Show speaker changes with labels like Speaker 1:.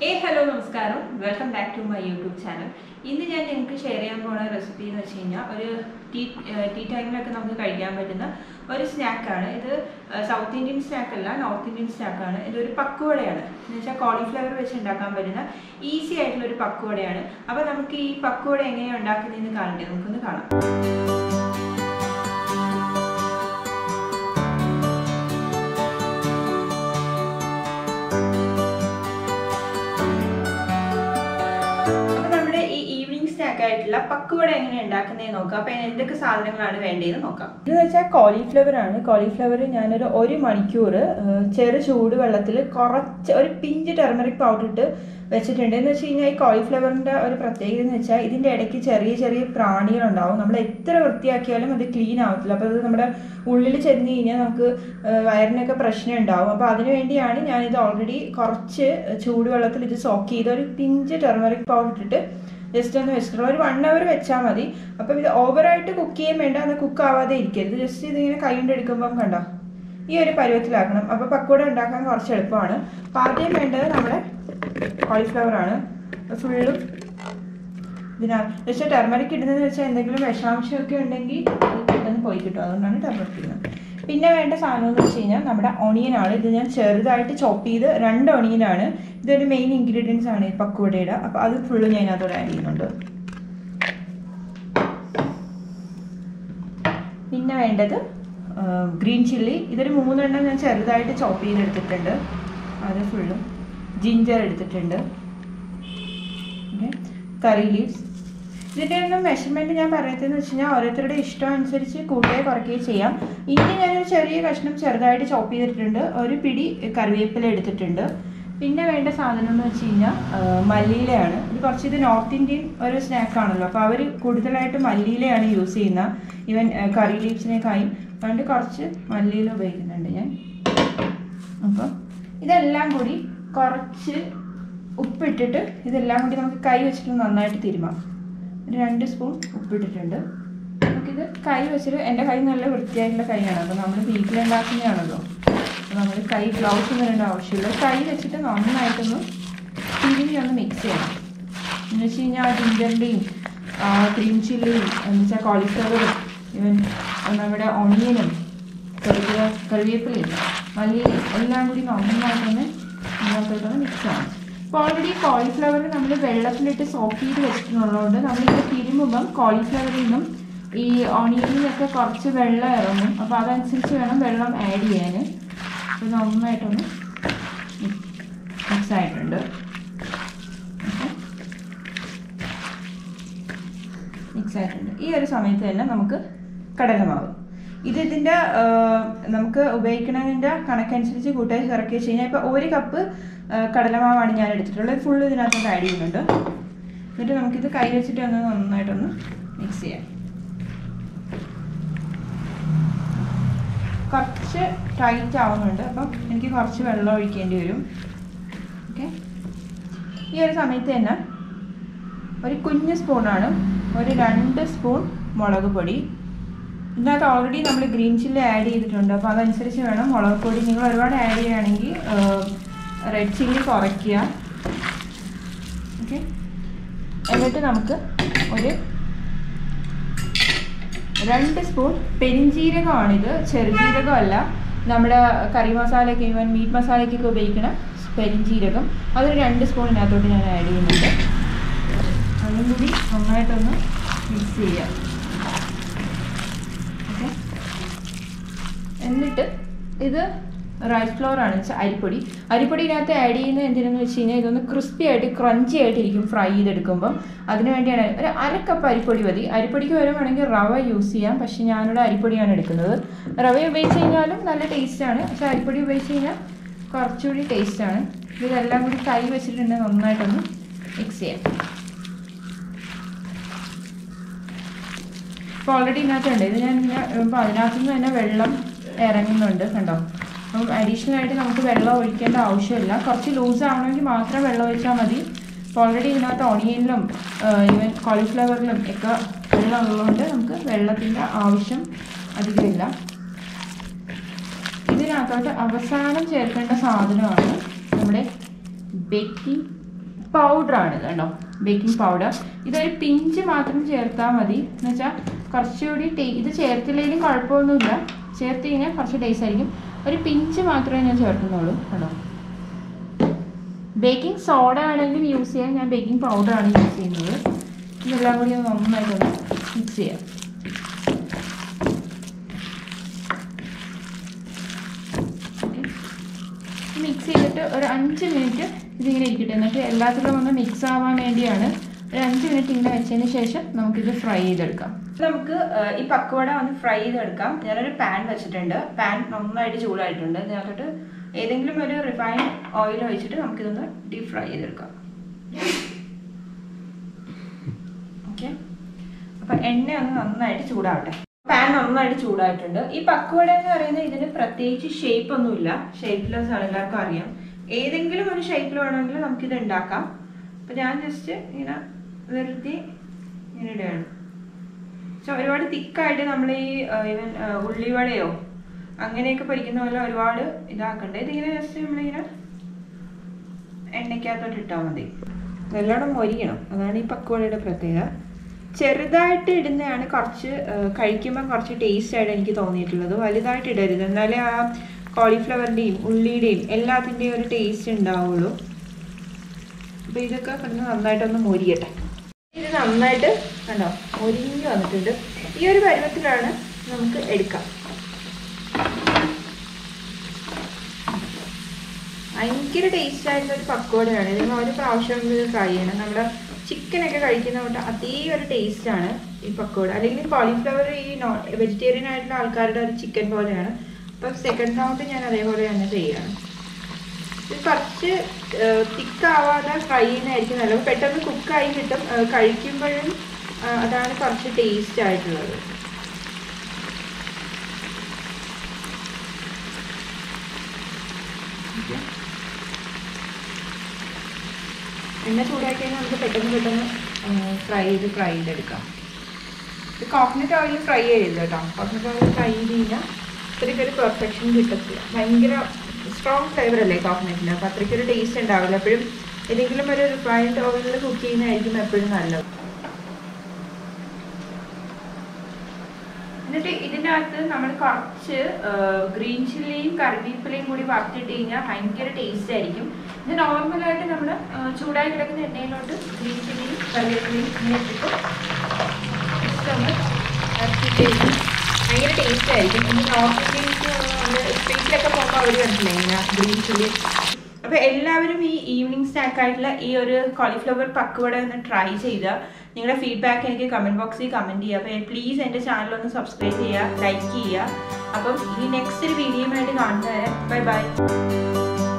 Speaker 1: ഏ ഹലോ നമസ്കാരം welcome back to my YouTube channel ഇന്ന് ഞാൻ നിങ്ങൾക്ക് ഷെയർ ചെയ്യാൻ പോണ റെസിപ്പി എന്ന് വെച്ച് കഴിഞ്ഞാൽ ഒരു ടീ ടീ ടൈമിലൊക്കെ നമുക്ക് കഴിക്കാൻ പറ്റുന്ന ഒരു സ്നാക്കാണ് ഇത് സൗത്ത് ഇന്ത്യൻ സ്നാക്ക് അല്ല നോർത്ത് ഇന്ത്യൻ സ്നാക്കാണ് ഇതൊരു പക്കുവടയാണ് എന്ന് വെച്ചാൽ കോളിഫ്ലവർ വെച്ച് ഉണ്ടാക്കാൻ പറ്റുന്ന ഈസി ആയിട്ടുള്ള ഒരു പക്കുവടയാണ് അപ്പോൾ നമുക്ക് ഈ പക്കുവട എങ്ങനെയാണ് ഉണ്ടാക്കുന്നതെന്ന് കാണണ്ടേ നമുക്കൊന്ന് കാണാം അപ്പൊ നമ്മുടെ ഈ ഈവനിങ് സ്നാക്ക് ആയിട്ടുള്ള പക്കുവട എങ്ങനെ ഉണ്ടാക്കുന്നതെന്ന് നോക്കാം അപ്പൊ അതിന് എന്തൊക്കെ സാധനങ്ങളാണ് വേണ്ടതെന്ന് നോക്കാം ഇതെന്ന് വെച്ചാൽ കോളിഫ്ലവർ ആണ് കോളിഫ്ലവർ ഞാനൊരു ഒരു മണിക്കൂർ ചെറു ചൂട് വെള്ളത്തിൽ കുറച്ച് ഒരു പിഞ്ച് ടെർമറിക് പൗഡർ ഇട്ട് വെച്ചിട്ടുണ്ട് എന്ന് വെച്ച് കഴിഞ്ഞാൽ ഈ കോളിഫ്ലവറിന്റെ ഒരു പ്രത്യേകത എന്ന് വെച്ചാൽ ഇതിന്റെ ഇടയ്ക്ക് ചെറിയ ചെറിയ പ്രാണികളുണ്ടാവും നമ്മൾ എത്ര വൃത്തിയാക്കിയാലും അത് ക്ലീൻ ആവത്തില്ല അപ്പോൾ അത് നമ്മുടെ ഉള്ളിൽ ചെന്ന് കഴിഞ്ഞാൽ നമുക്ക് ഏഹ് വയറിനൊക്കെ പ്രശ്നം ഉണ്ടാവും അപ്പോൾ അതിനു വേണ്ടിയാണ് ഞാനിത് ഓൾറെഡി കുറച്ച് ചൂടുവെള്ളത്തിൽ ഇത് സോക്ക് ചെയ്ത് ഒരു പിഞ്ച് ടെർമറിക് പൗഡർ ഇട്ടിട്ട് ജസ്റ്റ് ഒന്ന് വെച്ചിട്ടുള്ള ഒരു വൺ അവർ വെച്ചാൽ മതി അപ്പം ഇത് ഓവറായിട്ട് കുക്ക് ചെയ്യാൻ വേണ്ട അത് കുക്ക് ആവാതെ ഇരിക്കരുത് ജസ്റ്റ് ഇതിങ്ങനെ കൈ കൊണ്ട് എടുക്കുമ്പം കണ്ടോ ഈ ഒരു പരുവത്തിലാക്കണം അപ്പോൾ പക്കോട ഉണ്ടാക്കാൻ കുറച്ച് എളുപ്പമാണ് അപ്പം ആദ്യം വേണ്ടത് നമ്മുടെ കോളിഫ്ലവർ ആണ് ഫുള്ളും ഇതിനകത്ത് പക്ഷേ ടെർമറിക് ഇടുന്നതെന്ന് വെച്ചാൽ എന്തെങ്കിലും വിഷാംശമൊക്കെ ഉണ്ടെങ്കിൽ അത് പെട്ടെന്ന് പോയി കിട്ടും അതുകൊണ്ടാണ് ടെർമറിക് ഇടുന്നത് പിന്നെ വേണ്ട സാധനം എന്ന് വെച്ച് കഴിഞ്ഞാൽ നമ്മുടെ ഒണിയൻ ആണ് ഇത് ഞാൻ ചെറുതായിട്ട് ചോപ്പ് ചെയ്ത് രണ്ട് ഒണിയനാണ് ഇതൊരു മെയിൻ ഇൻഗ്രീഡിയൻസ് ആണ് ഈ പക്കുവടയുടെ അപ്പോൾ അത് ഫുള്ള് ഞാൻ അതിനകത്തോടെ ആഡ് ചെയ്യുന്നുണ്ട് പിന്നെ വേണ്ടത് ഗ്രീൻ ചില്ലി ഇതൊരു മൂന്നെണ്ണം ഞാൻ ചെറുതായിട്ട് ചോപ്പ് ചെയ്തെടുത്തിട്ടുണ്ട് അത് ഫുള്ളും ജിഞ്ചർ എടുത്തിട്ടുണ്ട് കറി ലീവ്സ് ഇതിൻ്റെ ഒന്നും മെഷർമെൻറ്റ് ഞാൻ പറയത്തതെന്ന് വെച്ച് കഴിഞ്ഞാൽ ഓരോരുത്തരുടെ ഇഷ്ടം അനുസരിച്ച് കൂട്ടുകയോ കുറയ്ക്കുകയോ ചെയ്യാം ഇനി ഞാനൊരു ചെറിയ കഷ്ണം ചെറുതായിട്ട് ചോപ്പ് ചെയ്തിട്ടുണ്ട് ഒരു പിടി കറിവേപ്പില എടുത്തിട്ടുണ്ട് പിന്നെ വേണ്ട സാധനം എന്ന് വെച്ച് കഴിഞ്ഞാൽ മല്ലിയിലയാണ് ഇത് കുറച്ച് ഇത് നോർത്ത് ഇന്ത്യൻ ഒരു സ്നാക്കാണല്ലോ അപ്പോൾ അവർ കൂടുതലായിട്ട് മല്ലിയിലയാണ് യൂസ് ചെയ്യുന്ന ഈവൻ കറി ലീവ്സിനേക്കായും അതുകൊണ്ട് കുറച്ച് മല്ലിയില ഉപയോഗിക്കുന്നുണ്ട് ഞാൻ അപ്പോൾ ഇതെല്ലാം കൂടി കുറച്ച് ഉപ്പിട്ടിട്ട് ഇതെല്ലാം കൂടി നമുക്ക് കൈ വെച്ചിട്ട് നന്നായിട്ട് തിരുമാം ഒരു രണ്ട് സ്പൂൺ ഉപ്പിട്ടിട്ടുണ്ട് നമുക്കിത് കൈ വെച്ചിട്ട് എൻ്റെ കൈ നല്ല വൃത്തിയായിട്ടുള്ള കൈയാണ് അപ്പോൾ നമ്മൾ വീട്ടിലുണ്ടാക്കുന്നതാണല്ലോ അപ്പോൾ നമ്മൾ കൈ ഗ്ലൗസ് ഒന്നും ഇടേണ്ട ആവശ്യമില്ല കൈ വെച്ചിട്ട് നന്നായിട്ടൊന്ന് തിരുമ്മി ഒന്ന് മിക്സ് ചെയ്യണം എന്ന് വെച്ച് കഴിഞ്ഞാൽ ജിഞ്ചറിൻ്റെയും ക്രീം ചില്ലിയും എന്ന് വെച്ചാൽ കോളിഫ്ലവറും ഇവൻ നമ്മുടെ ഒണിയനും കറിവേപ്പില കറിവേപ്പിലയും മല്ലിയിലയും എല്ലാം കൂടി നന്നായിട്ടൊന്ന് ഇതിനകത്തോട്ടൊന്ന് മിക്സ് ആണ് അപ്പോൾ ഓൾറെഡി കോളിഫ്ലവർ നമ്മൾ വെള്ളത്തിലിട്ട് സോക്ക് ചെയ്ത് വെച്ചിട്ടുള്ളതുകൊണ്ട് നമ്മളിത് തിരുമ്പുമ്പം കോളിഫ്ലവറിൽ നിന്നും ഈ ഓണിയനിൽ നിന്നൊക്കെ കുറച്ച് വെള്ളം ഇറങ്ങും അപ്പോൾ അതനുസരിച്ച് വേണം വെള്ളം ആഡ് ചെയ്യാൻ അപ്പോൾ നന്നായിട്ടൊന്ന് മിക്സ് ആയിട്ടുണ്ട് മിക്സ് ആയിട്ടുണ്ട് ഈ ഒരു സമയത്ത് തന്നെ നമുക്ക് കടലമാവ് ഇത് ഇതിൻ്റെ നമുക്ക് ഉപയോഗിക്കുന്നതിൻ്റെ കണക്കനുസരിച്ച് കൂട്ടുകയോ ചേർക്കുകയോ ചെയ്യുക ഇപ്പോൾ ഒരു കപ്പ് കടലമാവാണ് ഞാൻ എടുത്തിട്ടുള്ളത് ഫുള്ള് ഇതിനകത്തോട്ട് ആഡ് ചെയ്യുന്നുണ്ട് എന്നിട്ട് നമുക്കിത് കൈ വെച്ചിട്ട് ഒന്ന് നന്നായിട്ടൊന്ന് മിക്സ് ചെയ്യാം കുറച്ച് ടൈറ്റ് ആവുന്നുണ്ട് അപ്പം എനിക്ക് കുറച്ച് വെള്ളം ഒഴിക്കേണ്ടി വരും ഓക്കെ ഈ ഒരു സമയത്ത് തന്നെ ഒരു കുഞ്ഞ് സ്പൂണാണ് ഒരു രണ്ട് സ്പൂൺ മുളക് പൊടി ഇതിനകത്ത് ഓൾറെഡി നമ്മൾ ഗ്രീൻ ചില്ലി ആഡ് ചെയ്തിട്ടുണ്ട് അപ്പോൾ അതനുസരിച്ച് വേണം മുളക് പൊടി നിങ്ങൾ ഒരുപാട് ആഡ് ചെയ്യുകയാണെങ്കിൽ റെഡ് ചില്ലി കുറയ്ക്കുക ഓക്കെ എന്നിട്ട് നമുക്ക് ഒരു രണ്ട് സ്പൂൺ പെരിഞ്ജീരകമാണിത് ചെറുജീരകമല്ല നമ്മുടെ കറി മസാലയ്ക്ക് ഈവൻ മീറ്റ് മസാലയ്ക്കൊക്കെ ഉപയോഗിക്കുന്ന പെരിഞ്ജീരകം അതൊരു രണ്ട് സ്പൂൺ ഇതിനകത്തോട്ട് ഞാൻ ആഡ് ചെയ്യുന്നുണ്ട് അതും കൂടി നന്നായിട്ടൊന്ന് മിക്സ് ചെയ്യാം ഓക്കെ എന്നിട്ട് ഇത് റൈസ് ഫ്ലോർ ആണ് വെച്ചാൽ അരിപ്പൊടി അരിപ്പൊടി ഇതിനകത്ത് ആഡ് ചെയ്യുന്നത് എന്തിനെന്ന് വെച്ച് കഴിഞ്ഞാൽ ഇതൊന്ന് ക്രിസ്പി ആയിട്ട് ക്രഞ്ചി ആയിട്ടിരിക്കും ഫ്രൈ ചെയ്തെടുക്കുമ്പം അതിന് വേണ്ടിയാണ് ഒരു അര കപ്പ് അരിപ്പൊടി മതി അരിപ്പൊടിക്ക് വരെ വേണമെങ്കിൽ റവ യൂസ് ചെയ്യാം പക്ഷെ ഞാനിവിടെ അരിപ്പൊടിയാണ് എടുക്കുന്നത് റവ ഉപയോഗിച്ച് കഴിഞ്ഞാലും നല്ല ടേസ്റ്റാണ് പക്ഷെ അരിപ്പൊടി ഉപയോഗിച്ച് കഴിഞ്ഞാൽ കുറച്ചുകൂടി ടേസ്റ്റാണ് ഇതെല്ലാം കൂടി കൈ വെച്ചിട്ടുണ്ടെങ്കിൽ നന്നായിട്ടൊന്ന് മിക്സ് ചെയ്യാം ഇപ്പോൾ ഓൾറെഡി ഇതിനകത്തുണ്ട് ഇത് ഞാൻ ഇപ്പോൾ അതിനകത്തു നിന്ന് തന്നെ വെള്ളം ഇറങ്ങുന്നുണ്ട് കണ്ടോ അപ്പം അഡീഷണൽ ആയിട്ട് നമുക്ക് വെള്ളം ഒഴിക്കേണ്ട ആവശ്യമില്ല കുറച്ച് ലൂസ് ആവണമെങ്കിൽ മാത്രം വെള്ളം ഒഴിച്ചാൽ മതി ഇപ്പോൾ ഓൾറെഡി ഇതിനകത്ത് ഓണിയനിലും ഈവൻ കോളിഫ്ലവറിലും ഒക്കെ വെള്ളം ഉള്ളതുകൊണ്ട് നമുക്ക് വെള്ളത്തിൻ്റെ ആവശ്യം അധികമില്ല ഇതിനകത്തോട്ട് അവസാനം ചേർക്കേണ്ട സാധനമാണ് നമ്മുടെ ബേക്കിംഗ് പൗഡറാണ് ഇത് കേട്ടോ ബേക്കിംഗ് പൗഡർ ഇതൊരു പിഞ്ച് മാത്രം ചേർത്താൽ മതി എന്ന് വെച്ചാൽ കുറച്ചുകൂടി ടേ ഇത് ചേർത്തില്ലെങ്കിലും കുഴപ്പമൊന്നുമില്ല ചേർത്ത് കഴിഞ്ഞാൽ കുറച്ച് ടേസ്റ്റ് ആയിരിക്കും ഒരു പിഞ്ച് മാത്രമേ ഞാൻ ചേർക്കുന്നുള്ളൂ കേട്ടോ ബേക്കിംഗ് സോഡ ആണെങ്കിലും യൂസ് ചെയ്യാൻ ഞാൻ ബേക്കിംഗ് പൗഡറാണ് യൂസ് ചെയ്യുന്നത് ഇതെല്ലാം കൂടി ഒന്ന് നന്നായിട്ടൊന്ന് മിക്സ് ചെയ്യാം മിക്സ് ചെയ്തിട്ട് ഒരു അഞ്ച് മിനിറ്റ് ഇതിങ്ങനെ ഇരിക്കട്ടെ എന്നിട്ട് എല്ലാത്തിലും ഒന്ന് മിക്സ് ആവാൻ വേണ്ടിയാണ് ഒരു അഞ്ച് മിനിറ്റ് ഇങ്ങനെ വെച്ചതിന് ശേഷം നമുക്കിത് ഫ്രൈ ചെയ്തെടുക്കാം നമുക്ക് ഏഹ്, ഈ പക്കവട ഒന്ന് ഫ്രൈ ചെയ്തെടുക്കാം ഞാനൊരു പാൻ വെച്ചിട്ടുണ്ട് പാൻ നന്നായിട്ട് ചൂടായിട്ടുണ്ട് ഇതിനകത്തോട്ട് ഏതെങ്കിലും ഒരു റിഫൈൻഡ് ഓയിൽ ഒഴിച്ചിട്ട് നമുക്കിതൊന്ന് ഡീപ് ഫ്രൈ ചെയ്തെടുക്കാം ഓക്കെ അപ്പൊ എണ്ണ ഒന്ന് നന്നായിട്ട് ചൂടാവട്ടെ പാൻ നന്നായിട്ട് ചൂടായിട്ടുണ്ട് ഈ പക്കുവട എന്ന് പറയുന്നത് ഇതിന് പ്രത്യേകിച്ച് ഷേപ്പ് ഒന്നുമില്ല ഷേപ്പ്ലെസ് ആണ് എല്ലാവർക്കും അറിയാം ഏതെങ്കിലും ഒരു ഷേപ്പിൽ വേണമെങ്കിൽ നമുക്കിത് ഉണ്ടാക്കാം അപ്പൊ ഞാൻ ജസ്റ്റ് ഇങ്ങനെ വെറുതെ ഇങ്ങനെ ഇടുകയാണ് പക്ഷെ ഒരുപാട് തിക്കായിട്ട് നമ്മൾ ഈ ഈവൻ ഉള്ളിവടയോ അങ്ങനെയൊക്കെ പൊരിക്കുന്ന പോലെ ഒരുപാട് ഇതാക്കണ്ടേ ഇതിങ്ങനെ ജസ്റ്റ് നമ്മളിങ്ങനെ എണ്ണയ്ക്കകത്തോട്ട് ഇട്ടാൽ മതി നല്ലോണം മൊരിയണം അതാണ് ഈ പക്കുവടയുടെ പ്രത്യേകത ചെറുതായിട്ട് ഇടുന്നതാണ് കുറച്ച് കഴിക്കുമ്പോൾ കുറച്ച് ടേസ്റ്റ് ആയിട്ട് എനിക്ക് തോന്നിയിട്ടുള്ളത് വലുതായിട്ട് ഇടരുത് എന്നാലേ ആ കോളിഫ്ലവറിൻ്റെയും ഉള്ളിയുടെയും എല്ലാത്തിൻ്റെയും ഒരു ടേസ്റ്റ് ഉണ്ടാവുള്ളൂ അപ്പോൾ ഇതൊക്കെ കിടന്ന് നന്നായിട്ടൊന്ന് മൊരിയട്ടെ ഇത് നന്നായിട്ട് കണ്ടോ മൊരിഞ്ഞ് വന്നിട്ടുണ്ട് ഈ ഒരു പരുവത്തിലാണ് നമുക്ക് എടുക്കാം ഭയങ്കര ടേസ്റ്റ് ആയിട്ടുള്ള ഒരു പക്കോടയാണ് നിങ്ങൾ ഒരു പ്രാവശ്യം ഇത് ട്രൈ ചെയ്യണം നമ്മുടെ ചിക്കനൊക്കെ കഴിക്കുന്ന കൊണ്ട് അതേ ഒരു ടേസ്റ്റ് ആണ് ഈ പക്കോട അല്ലെങ്കിൽ കോളിഫ്ലവർ ഈ നോൺ വെജിറ്റേറിയൻ ആയിട്ടുള്ള ആൾക്കാരുടെ ഒരു ചിക്കൻ പോലെയാണ് അപ്പം സെക്കൻഡ് റൗണ്ട് ഞാൻ അതേപോലെ തന്നെ ചെയ്യാണ് ഇത് കുറച്ച് തിക്കാവാതെ ഫ്രൈ ചെയ്യുന്നതായിരിക്കും നല്ലത് പെട്ടെന്ന് കുക്കായി കിട്ടും ആ, കഴിക്കുമ്പോഴും ആ, അതാണ് കുറച്ച് ടേസ്റ്റ് ആയിട്ടുള്ളത് Okay. എണ്ണ ചൂടാക്കി കഴിഞ്ഞാൽ നമുക്ക് പെട്ടെന്ന് പെട്ടെന്ന് ഫ്രൈ ചെയ്ത് ഫ്രൈ ചെയ്തെടുക്കാം ഇത് കോക്കനട്ട് ഓയിൽ ഫ്രൈ ചെയ്യരുത് കേട്ടോ കോക്കനട്ട് ഓയിൽ ഫ്രൈ ചെയ്ത് കഴിഞ്ഞാൽ അത്രയ്ക്ക് ഒരു പെർഫെക്ഷൻ കിട്ടത്തില്ല ഭയങ്കര സ്ട്രോങ് ഫ്ലേവർ അല്ലേ കോക്കനട്ടിന് അപ്പോൾ അത്രയ്ക്ക് ഒരു ടേസ്റ്റ് ഉണ്ടാവില്ല എപ്പോഴും ഏതെങ്കിലും ഒരു റിഫൈൻഡ് ഓയിലിൽ കുക്ക് ചെയ്യുന്നതായിരിക്കും എപ്പോഴും നല്ലത് എന്നിട്ട് ഇതിനകത്ത് നമ്മൾ കുറച്ച് ഗ്രീൻ ചില്ലിയും കറിവേപ്പിലയും കൂടി വറുത്തിട്ട് കഴിഞ്ഞാൽ ഭയങ്കര ടേസ്റ്റ് ആയിരിക്കും ഇത് നോർമലായിട്ട് നമ്മൾ ചൂടായി കിടക്കുന്ന എണ്ണയിലോട്ട് ഗ്രീൻ ചില്ലിയും കറിവേപ്പിലയും ഇങ്ങനെ ഇട്ടിട്ട് just ഒന്ന് വറുത്തിട്ട് കഴിഞ്ഞാൽ ഭയങ്കര ടേസ്റ്റ് ആയിരിക്കും ഇത് നോർത്ത് ഇന്ത്യൻസ് നമ്മൾ സ്ട്രീറ്റിലൊക്കെ പോകുമ്പോൾ അവർ കണ്ടില്ലേ ഇങ്ങനെ ഗ്രീൻ ചില്ലി അപ്പോൾ എല്ലാവരും ഈ ഈവനിങ് സ്നാക്ക് ആയിട്ടുള്ള ഈ ഒരു കോളിഫ്ലവർ പക്കുവട ഒന്ന് ട്രൈ ചെയ്ത നിങ്ങളുടെ ഫീഡ്ബാക്ക് എനിക്ക് കമൻറ്റ് ബോക്സിൽ കമൻറ്റ് ചെയ്യുക അപ്പോൾ പ്ലീസ് എൻ്റെ ചാനൽ ഒന്ന് സബ്സ്ക്രൈബ് ചെയ്യുക ലൈക്ക് ചെയ്യുക അപ്പം ഈ നെക്സ്റ്റ് ഒരു വീഡിയോയുമായിട്ട് കാണുന്നവരെ ബൈ ബൈ